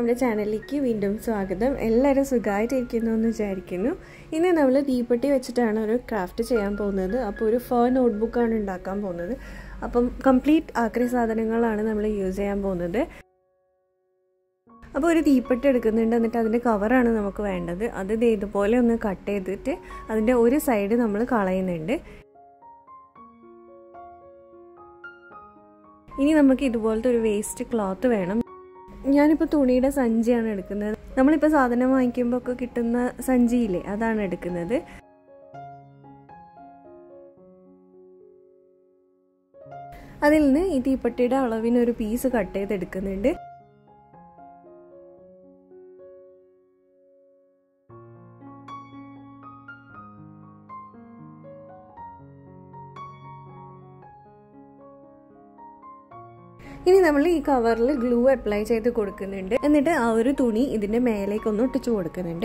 നമ്മുടെ ചാനലിലേക്ക് വീണ്ടും സ്വാഗതം എല്ലാവരും സുഖമായിട്ടിരിക്കുന്നു എന്ന് വിചാരിക്കുന്നു ഇന്ന് നമ്മൾ തീപ്പെട്ടി വെച്ചിട്ടാണ് ഒരു ക്രാഫ്റ്റ് ചെയ്യാൻ പോകുന്നത് അപ്പോൾ ഒരു ഫർ നോട്ട്ബുക്കാണ് ഉണ്ടാക്കാൻ പോകുന്നത് അപ്പം കംപ്ലീറ്റ് ആക്രി സാധനങ്ങളാണ് നമ്മൾ യൂസ് ചെയ്യാൻ പോകുന്നത് അപ്പോൾ ഒരു തീപ്പെട്ടി എടുക്കുന്നുണ്ട് എന്നിട്ട് അതിൻ്റെ കവറാണ് നമുക്ക് വേണ്ടത് അത് ഇതുപോലെ ഒന്ന് കട്ട് ചെയ്തിട്ട് അതിൻ്റെ ഒരു സൈഡ് നമ്മൾ കളയുന്നുണ്ട് ഇനി നമുക്ക് ഇതുപോലത്തെ ഒരു വേസ്റ്റ് ക്ലോത്ത് വേണം ഞാനിപ്പോൾ തുണിയുടെ സഞ്ചിയാണ് എടുക്കുന്നത് നമ്മളിപ്പോൾ സാധനം വാങ്ങിക്കുമ്പോൾ ഒക്കെ കിട്ടുന്ന സഞ്ചിയില്ലേ അതാണ് എടുക്കുന്നത് അതിൽ നിന്ന് ഈ തീപ്പെട്ടിയുടെ അളവിന് ഒരു പീസ് കട്ട് ചെയ്തെടുക്കുന്നുണ്ട് ഇനി നമ്മൾ ഈ കവറിൽ ഗ്ലൂ അപ്ലൈ ചെയ്ത് കൊടുക്കുന്നുണ്ട് എന്നിട്ട് ആ ഒരു തുണി ഇതിന്റെ മേലേക്ക് ഒന്ന് ഒട്ടിച്ചു കൊടുക്കുന്നുണ്ട്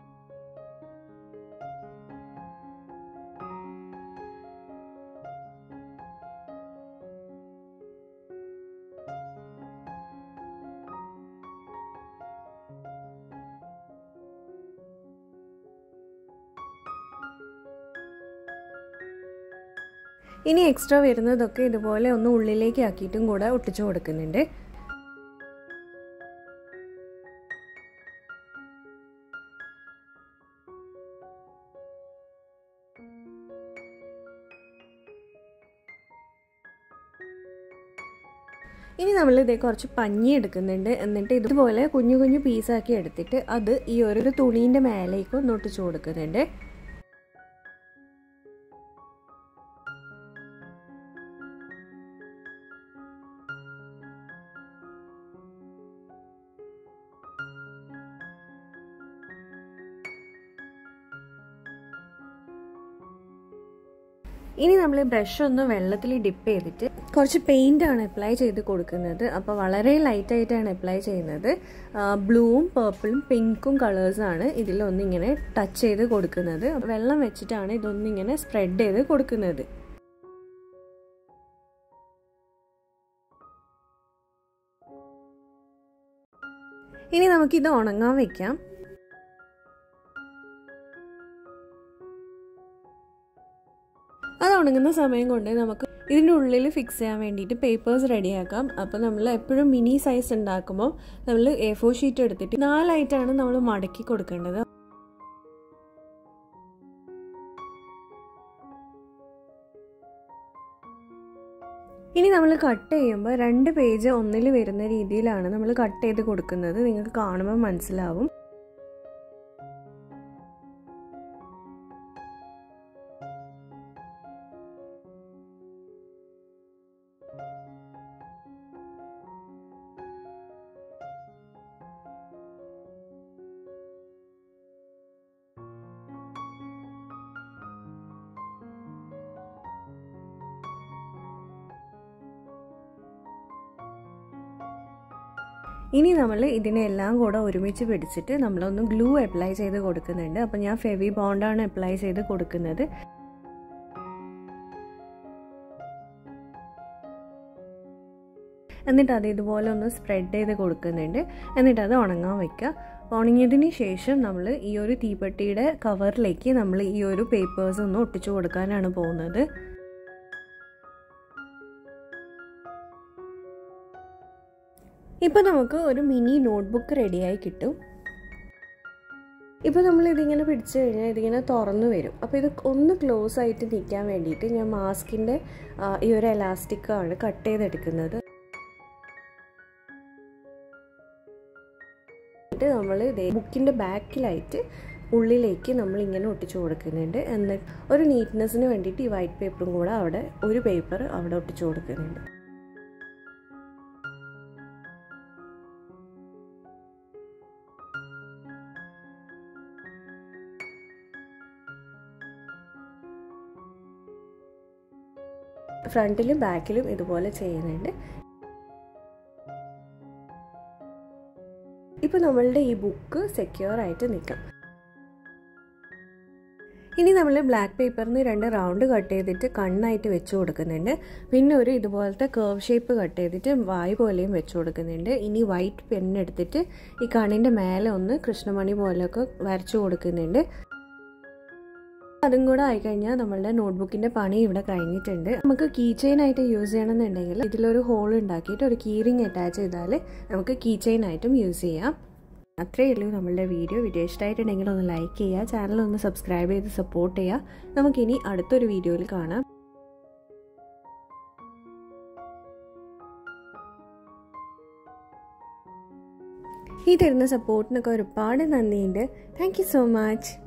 ഇനി എക്സ്ട്രാ വരുന്നതൊക്കെ ഇതുപോലെ ഒന്ന് ഉള്ളിലേക്ക് ആക്കിയിട്ടും കൂടെ ഒട്ടിച്ചു കൊടുക്കുന്നുണ്ട് ഇനി നമ്മൾ ഇതേ കുറച്ച് പഞ്ഞി എടുക്കുന്നുണ്ട് എന്നിട്ട് ഇതുപോലെ കുഞ്ഞു കുഞ്ഞു പീസാക്കി എടുത്തിട്ട് അത് ഈ ഒരു തുണീൻ്റെ മേലേക്ക് ഒന്ന് ഒട്ടിച്ചു കൊടുക്കുന്നുണ്ട് ഇനി നമ്മൾ ബ്രഷ് ഒന്ന് വെള്ളത്തിൽ ഡിപ്പ് ചെയ്തിട്ട് കുറച്ച് പെയിൻ്റ് ആണ് അപ്ലൈ ചെയ്ത് കൊടുക്കുന്നത് അപ്പോൾ വളരെ ലൈറ്റ് ആയിട്ടാണ് അപ്ലൈ ചെയ്യുന്നത് ബ്ലൂവും പേർപ്പിളും പിങ്കും കളേഴ്സാണ് ഇതിലൊന്നിങ്ങനെ ടച്ച് ചെയ്ത് കൊടുക്കുന്നത് വെള്ളം വെച്ചിട്ടാണ് ഇതൊന്നിങ്ങനെ സ്പ്രെഡ് ചെയ്ത് കൊടുക്കുന്നത് ഇനി നമുക്കിത് ഉണങ്ങാൻ വെക്കാം അത് ഉണങ്ങുന്ന സമയം കൊണ്ട് നമുക്ക് ഇതിൻ്റെ ഉള്ളിൽ ഫിക്സ് ചെയ്യാൻ വേണ്ടിയിട്ട് പേപ്പേഴ്സ് റെഡിയാക്കാം അപ്പോൾ നമ്മൾ എപ്പോഴും മിനി സൈസ് ഉണ്ടാക്കുമ്പോൾ നമ്മൾ എ ഫോർ ഷീറ്റ് എടുത്തിട്ട് നാലായിട്ടാണ് നമ്മൾ മടക്കി കൊടുക്കേണ്ടത് ഇനി നമ്മൾ കട്ട് ചെയ്യുമ്പോൾ രണ്ട് പേജ് ഒന്നിൽ വരുന്ന രീതിയിലാണ് നമ്മൾ കട്ട് ചെയ്ത് കൊടുക്കുന്നത് നിങ്ങൾക്ക് കാണുമ്പോൾ മനസ്സിലാവും ഇനി നമ്മൾ ഇതിനെല്ലാം കൂടെ ഒരുമിച്ച് പിടിച്ചിട്ട് നമ്മളൊന്ന് ഗ്ലൂ അപ്ലൈ ചെയ്ത് കൊടുക്കുന്നുണ്ട് അപ്പോൾ ഞാൻ ഫെവി ബോണ്ടാണ് അപ്ലൈ ചെയ്ത് കൊടുക്കുന്നത് എന്നിട്ട് അത് ഇതുപോലെ ഒന്ന് സ്പ്രെഡ് ചെയ്ത് കൊടുക്കുന്നുണ്ട് എന്നിട്ട് അത് ഉണങ്ങാൻ വെക്കുക ഉണങ്ങിയതിന് ശേഷം നമ്മൾ ഈ ഒരു തീപ്പെട്ടിയുടെ കവറിലേക്ക് നമ്മൾ ഈ ഒരു പേപ്പേഴ്സ് ഒന്ന് ഒട്ടിച്ചു കൊടുക്കാനാണ് പോകുന്നത് ഇപ്പോൾ നമുക്ക് ഒരു മിനി നോട്ട്ബുക്ക് റെഡിയായി കിട്ടും ഇപ്പോൾ നമ്മൾ ഇതിങ്ങനെ പിടിച്ചു കഴിഞ്ഞാൽ ഇതിങ്ങനെ തുറന്നു വരും അപ്പോൾ ഇത് ഒന്ന് ക്ലോസ് ആയിട്ട് നിൽക്കാൻ വേണ്ടിയിട്ട് ഞാൻ മാസ്കിൻ്റെ ഈ ഒരു എലാസ്റ്റിക്കാണ് കട്ട് ചെയ്തെടുക്കുന്നത് എന്നിട്ട് നമ്മൾ ബുക്കിൻ്റെ ബാക്കിലായിട്ട് ഉള്ളിലേക്ക് നമ്മൾ ഇങ്ങനെ ഒട്ടിച്ചു കൊടുക്കുന്നുണ്ട് എന്നിട്ട് ഒരു നീറ്റ്നെസ്സിന് വേണ്ടിയിട്ട് ഈ വൈറ്റ് പേപ്പറും കൂടെ അവിടെ ഒരു പേപ്പർ അവിടെ ഒട്ടിച്ചു കൊടുക്കുന്നുണ്ട് ഫ്രണ്ടിലും ബാക്കിലും ഇതുപോലെ ചെയ്യുന്നുണ്ട് ഇപ്പോൾ നമ്മളുടെ ഈ ബുക്ക് സെക്യൂർ ആയിട്ട് നിൽക്കാം ഇനി നമ്മൾ ബ്ലാക്ക് പേപ്പറിന് രണ്ട് റൗണ്ട് കട്ട് ചെയ്തിട്ട് കണ്ണായിട്ട് വെച്ച് കൊടുക്കുന്നുണ്ട് പിന്നെ ഒരു ഇതുപോലത്തെ കേർവ് ഷേപ്പ് കട്ട് ചെയ്തിട്ട് വായ് പോലെയും വെച്ച് കൊടുക്കുന്നുണ്ട് ഇനി വൈറ്റ് പെൻ എടുത്തിട്ട് ഈ കണ്ണിൻ്റെ മേലെ ഒന്ന് കൃഷ്ണമണി പോലെയൊക്കെ വരച്ചു കൊടുക്കുന്നുണ്ട് അതും കൂടെ ആയിക്കഴിഞ്ഞാൽ നമ്മളുടെ നോട്ട്ബുക്കിൻ്റെ പണി ഇവിടെ കഴിഞ്ഞിട്ടുണ്ട് നമുക്ക് കീ ചെയിൻ ആയിട്ട് യൂസ് ചെയ്യണമെന്നുണ്ടെങ്കിൽ ഇതിലൊരു ഹോൾ ഉണ്ടാക്കിയിട്ട് ഒരു കീറിങ് അറ്റാച്ച് ചെയ്താൽ നമുക്ക് കീ ചെയിൻ ആയിട്ടും യൂസ് ചെയ്യാം അത്രയേ ഉള്ളൂ നമ്മളുടെ വീഡിയോ വീഡിയോ ഇഷ്ടമായിട്ടുണ്ടെങ്കിൽ ഒന്ന് ലൈക്ക് ചെയ്യുക ചാനൽ ഒന്ന് സബ്സ്ക്രൈബ് ചെയ്ത് സപ്പോർട്ട് ചെയ്യുക നമുക്കിനി അടുത്തൊരു വീഡിയോയിൽ കാണാം ഈ തരുന്ന സപ്പോർട്ടിനൊക്കെ ഒരുപാട് നന്ദിയുണ്ട് താങ്ക് യു സോ മച്ച്